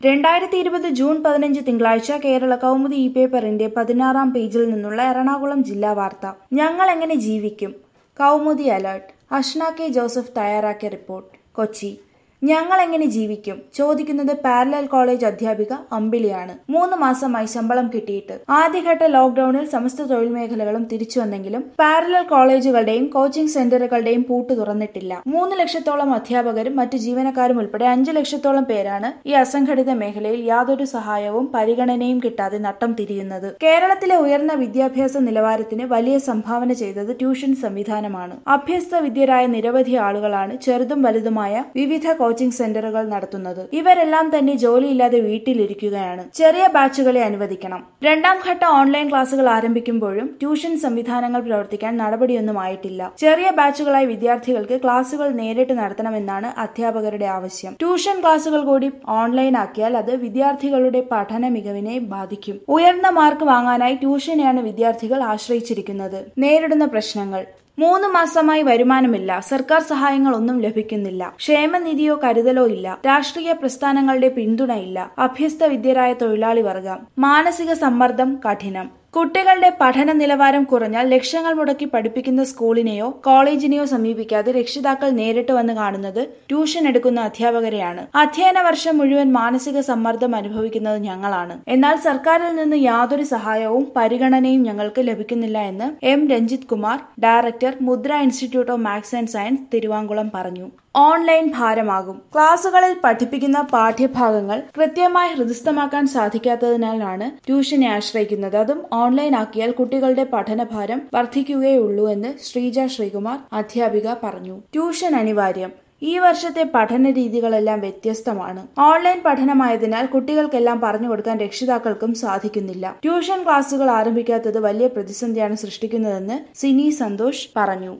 രണ്ടായിരത്തി ഇരുപത് ജൂൺ പതിനഞ്ച് തിങ്കളാഴ്ച കേരള കൗമുദി ഇ പേപ്പറിന്റെ പതിനാറാം പേജിൽ നിന്നുള്ള എറണാകുളം ജില്ലാ വാർത്ത ഞങ്ങൾ എങ്ങനെ ജീവിക്കും Kaumudi alert Ashna K Joseph തയ്യാറാക്കിയ റിപ്പോർട്ട് കൊച്ചി ഞങ്ങൾ എങ്ങനെ ജീവിക്കും ചോദിക്കുന്നത് പാരലൽ കോളേജ് അധ്യാപിക അമ്പിളിയാണ് മൂന്ന് മാസമായി ശമ്പളം കിട്ടിയിട്ട് ആദ്യഘട്ട ലോക്ഡൌണിൽ സമസ്ത തൊഴിൽ മേഖലകളും തിരിച്ചു വന്നെങ്കിലും പാരലൽ കോളേജുകളുടെയും കോച്ചിംഗ് സെന്ററുകളുടെയും പൂട്ട് തുറന്നിട്ടില്ല മൂന്ന് ലക്ഷത്തോളം അധ്യാപകരും മറ്റു ജീവനക്കാരും ഉൾപ്പെടെ അഞ്ചു ലക്ഷത്തോളം പേരാണ് ഈ അസംഘടിത മേഖലയിൽ യാതൊരു സഹായവും പരിഗണനയും കിട്ടാതെ നട്ടം തിരിയുന്നത് കേരളത്തിലെ ഉയർന്ന വിദ്യാഭ്യാസ നിലവാരത്തിന് വലിയ സംഭാവന ചെയ്തത് ട്യൂഷൻ സംവിധാനമാണ് അഭ്യസ്ത വിദ്യരായ നിരവധി ആളുകളാണ് ചെറുതും വലുതുമായ വിവിധ കോച്ചിംഗ് സെന്ററുകൾ നടത്തുന്നത് ഇവരെല്ലാം തന്നെ ജോലിയില്ലാതെ വീട്ടിലിരിക്കുകയാണ് ചെറിയ ബാച്ചുകളെ അനുവദിക്കണം രണ്ടാം ഘട്ട ഓൺലൈൻ ക്ലാസുകൾ ആരംഭിക്കുമ്പോഴും ട്യൂഷൻ സംവിധാനങ്ങൾ പ്രവർത്തിക്കാൻ നടപടിയൊന്നും ആയിട്ടില്ല ചെറിയ ബാച്ചുകളായി വിദ്യാർത്ഥികൾക്ക് ക്ലാസുകൾ നേരിട്ട് നടത്തണമെന്നാണ് അധ്യാപകരുടെ ആവശ്യം ട്യൂഷൻ ക്ലാസുകൾ കൂടി ഓൺലൈൻ ആക്കിയാൽ അത് വിദ്യാർത്ഥികളുടെ പഠന മികവിനെ ബാധിക്കും ഉയർന്ന മാർക്ക് വാങ്ങാനായി ട്യൂഷനെയാണ് വിദ്യാർത്ഥികൾ ആശ്രയിച്ചിരിക്കുന്നത് നേരിടുന്ന പ്രശ്നങ്ങൾ മൂന്ന് മാസമായി വരുമാനമില്ല സർക്കാർ സഹായങ്ങൾ ഒന്നും ലഭിക്കുന്നില്ല ക്ഷേമനിധിയോ കരുതലോ ഇല്ല രാഷ്ട്രീയ പ്രസ്ഥാനങ്ങളുടെ പിന്തുണയില്ല അഭ്യസ്ത വിദ്യരായ തൊഴിലാളി വർഗം മാനസിക സമ്മർദ്ദം കഠിനം കുട്ടികളുടെ പഠന നിലവാരം കുറഞ്ഞാൽ ലക്ഷങ്ങൾ മുടക്കി പഠിപ്പിക്കുന്ന സ്കൂളിനെയോ കോളേജിനെയോ സമീപിക്കാതെ രക്ഷിതാക്കൾ നേരിട്ട് വന്ന് കാണുന്നത് ട്യൂഷൻ എടുക്കുന്ന അധ്യാപകരെയാണ് അധ്യയന വർഷം മുഴുവൻ മാനസിക സമ്മർദ്ദം അനുഭവിക്കുന്നത് ഞങ്ങളാണ് എന്നാൽ സർക്കാരിൽ നിന്ന് യാതൊരു സഹായവും പരിഗണനയും ഞങ്ങൾക്ക് ലഭിക്കുന്നില്ല എന്ന് M Ranjith Kumar director Mudra institute of maths and science Thiruvankulam പറഞ്ഞു ഓൺലൈൻ ഭാരമാകും ക്ലാസുകളിൽ പഠിപ്പിക്കുന്ന പാഠ്യഭാഗങ്ങൾ കൃത്യമായി ഹൃദയസ്ഥമാക്കാൻ സാധിക്കാത്തതിനാലാണ് ട്യൂഷനെ ആശ്രയിക്കുന്നത് അതും ഓൺലൈൻ ആക്കിയാൽ കുട്ടികളുടെ പഠനഭാരം വർദ്ധിക്കുകയുള്ളൂ എന്ന് ശ്രീജ ശ്രീകുമാർ അധ്യാപിക പറഞ്ഞു ട്യൂഷൻ അനിവാര്യം ഈ വർഷത്തെ പഠന രീതികളെല്ലാം വ്യത്യസ്തമാണ് ഓൺലൈൻ പഠനമായതിനാൽ കുട്ടികൾക്കെല്ലാം പറഞ്ഞു കൊടുക്കാൻ രക്ഷിതാക്കൾക്കും സാധിക്കുന്നില്ല ട്യൂഷൻ ക്ലാസുകൾ ആരംഭിക്കാത്തത് വലിയ പ്രതിസന്ധിയാണ് സൃഷ്ടിക്കുന്നതെന്ന് സിനി സന്തോഷ് പറഞ്ഞു